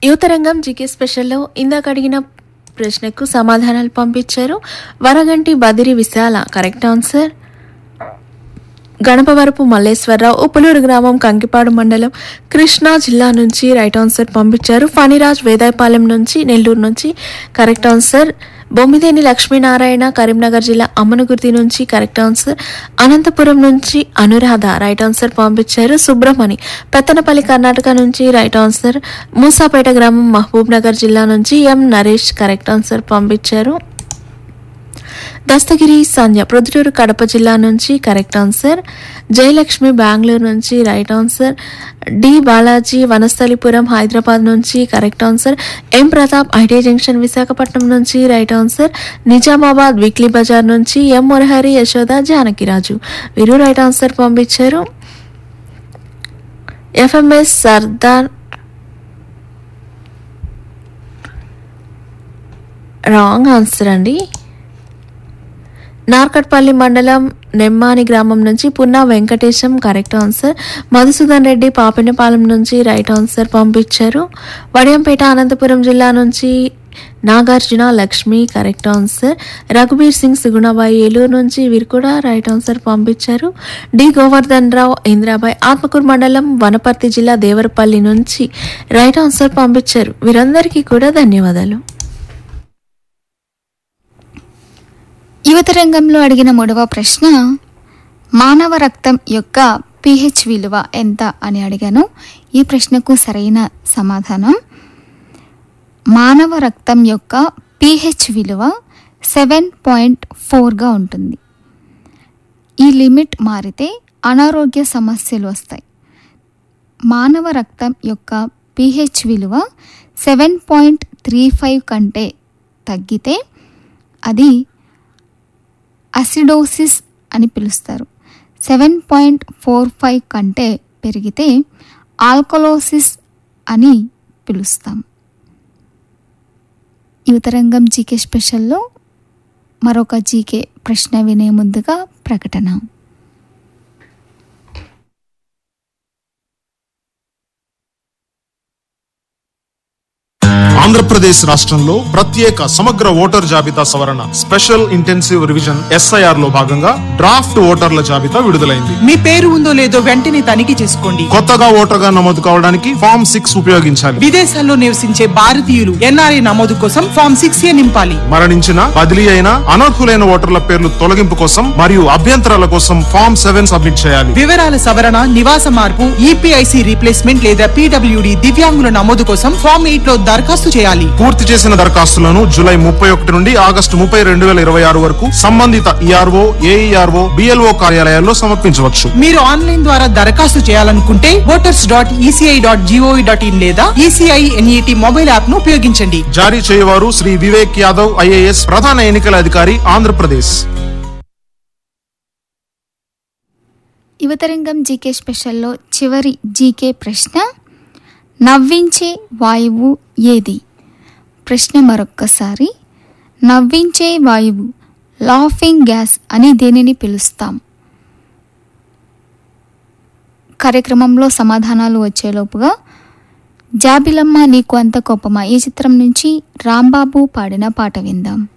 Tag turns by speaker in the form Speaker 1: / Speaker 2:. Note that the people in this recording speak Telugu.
Speaker 1: యువతరంగం జీకే స్పెషల్లో ఇందాక అడిగిన ప్రశ్నకు సమాధానాలు పంపించారు వరగంటి బదిరి విశాల కరెక్ట్ ఆన్సర్ గణపవరపు మల్లేశ్వరరావు ఉప్పులూరు గ్రామం కంకిపాడు మండలం కృష్ణా జిల్లా నుంచి రైట్ ఆన్సర్ పంపించారు ఫణిరాజ్ వేదాయపాలెం నుంచి నెల్లూరు నుంచి కరెక్ట్ ఆన్సర్ బొమ్మిదేని లక్ష్మీనారాయణ కరీంనగర్ జిల్లా అమ్మనగుర్తి నుంచి కరెక్ట్ ఆన్సర్ అనంతపురం నుంచి అనురాధ రైట్ ఆన్సర్ పంపించారు సుబ్రహ్మణి పెత్తనపల్లి కర్ణాటక నుంచి రైట్ ఆన్సర్ మూసాపేట గ్రామం మహబూబ్ నగర్ జిల్లా నుంచి ఎం నరేష్ కరెక్ట్ ఆన్సర్ పంపించారు దస్తగిరి సంధ్య ప్రొద్దుటూరు కడప జిల్లా నుంచి కరెక్ట్ ఆన్సర్ జయలక్ష్మి బెంగళూరు నుంచి right answer D Balaji Vanasthalipuram Hyderabad నుంచి correct answer M Pratap IT junction Visakhapatnam నుంచి right answer Nizamabad weekly Bazar నుంచి ఎం మురహరి యశోద జానకిరాజు వీరు రైట్ ఆన్సర్ పంపించారు ఎఫ్ఎంఎస్ సర్దార్ రాంగ్ ఆన్సర్ అండి నార్కట్పల్లి మండలం నెమ్మాని గ్రామం నుంచి పున్నా వెంకటేశం కరెక్ట్ ఆన్సర్ మధుసూదన్ రెడ్డి పాపినపాలెం నుంచి రైట్ ఆన్సర్ పంపించారు వడియంపేట అనంతపురం జిల్లా నుంచి నాగార్జున లక్ష్మి కరెక్ట్ ఆన్సర్ రఘుబీర్ సింగ్ సుగుణబాయి ఏలూరు నుంచి వీరు కూడా రైట్ ఆన్సర్ పంపించారు డి గోవర్ధన్ రావు ఇంద్రాబాయ్ ఆత్మకూరు మండలం వనపర్తి జిల్లా దేవరపల్లి నుంచి రైట్ ఆన్సర్ పంపించారు వీరందరికీ కూడా ధన్యవాదాలు
Speaker 2: యువత రంగంలో అడిగిన మూడవ ప్రశ్న మానవ రక్తం యొక్క పిహెచ్ విలువ ఎంత అని అడిగాను ఈ ప్రశ్నకు సరైన సమాధానం మానవ రక్తం యొక్క పిహెచ్ విలువ సెవెన్ పాయింట్ ఫోర్గా ఉంటుంది ఈ లిమిట్ మారితే అనారోగ్య సమస్యలు వస్తాయి మానవ రక్తం యొక్క పిహెచ్ విలువ సెవెన్ పాయింట్ త్రీ ఫైవ్ కంటే తగ్గితే అది అసిడోసిస్ అని పిలుస్తారు సెవెన్ పాయింట్ ఫోర్ ఫైవ్ కంటే పెరిగితే ఆల్కలోసిస్ అని పిలుస్తాం యువతరంగం జీకే స్పెషల్లో మరొక జీకే ప్రశ్న వినే ముందుగా ప్రకటన
Speaker 3: ఆంధ్రప్రదేశ్ రాష్ట్రంలో ప్రత్యేక సమగ్ర ఓటర్ జాబితా సవరణ స్పెషల్ ఇంటెన్సివ్ రివిజన్ ఎస్ఐఆర్ లో భాగంగా డ్రాఫ్ట్ ఓటర్ల జాబితా విడుదలైంది
Speaker 4: మీ పేరు ఉందో లేదో వెంటనే తనిఖీ చేసుకోండి
Speaker 3: కొత్తగా ఓటర్గా నమోదు కావడానికి ఫామ్ సిక్స్ ఉపయోగించాలి
Speaker 4: విదేశాల్లో నివసించే భారతీయులు ఎన్ఆర్ఐ నమోదు కోసం ఫామ్ సిక్స్ ఏ నింపాలి
Speaker 3: మరణించిన బదిలీ అయిన అనర్హులైన ఓటర్ల పేర్లు తొలగింపు కోసం మరియు అభ్యంతరాల కోసం ఫామ్ సెవెన్ సబ్మిట్ చేయాలి
Speaker 4: వివరాల సవరణ నివాస మార్పు ఈపీఐసి రీప్లేస్మెంట్ లేదా పీడబ్ల్యూడి దివ్యాంగుల నమోదు కోసం ఫామ్ ఎయిట్ లో దరఖాస్తు చేయాలి
Speaker 3: పూర్తి చేసిన దరఖాస్తులను జూలై ముప్పై ఒకటి నుండి ఆగస్టు ముప్పై రెండు వేల ఇరవై ఆరు వరకు సంబంధిత ఈఆర్ఓ ఏఈఆర్ఓ బిఎల్ఓ కార్యాలయాల్లో సమర్పించవచ్చు
Speaker 4: మీరు ఆన్లైన్ ద్వారా దరఖాస్తు చేయాలనుకుంటే voters dot ECI dot GOV dot in లేదా ఈసీఐ ఎన్ఈటి మొబైల్ యాప్ ను ఉపయోగించండి
Speaker 3: జారీ చేయవారు శ్రీ వివేక్ యాదవ్ ఐఏఎస్ ప్రధాన ఎన్నికల అధికారి ఆంధ్రప్రదేశ్
Speaker 2: యువతరంగం జీకే స్పెషల్లో చివరి జీకే ప్రశ్న నవ్వించే వాయువు ఏది ప్రశ్న మరొక్కసారి నవ్వించే వాయువు లాఫింగ్ గ్యాస్ అని దేనిని పిలుస్తాం కార్యక్రమంలో సమాధానాలు వచ్చేలోపుగా జాబిలమ్మ నీకు అంత కోపమా ఈ చిత్రం నుంచి రాంబాబు పాడిన పాట విందాం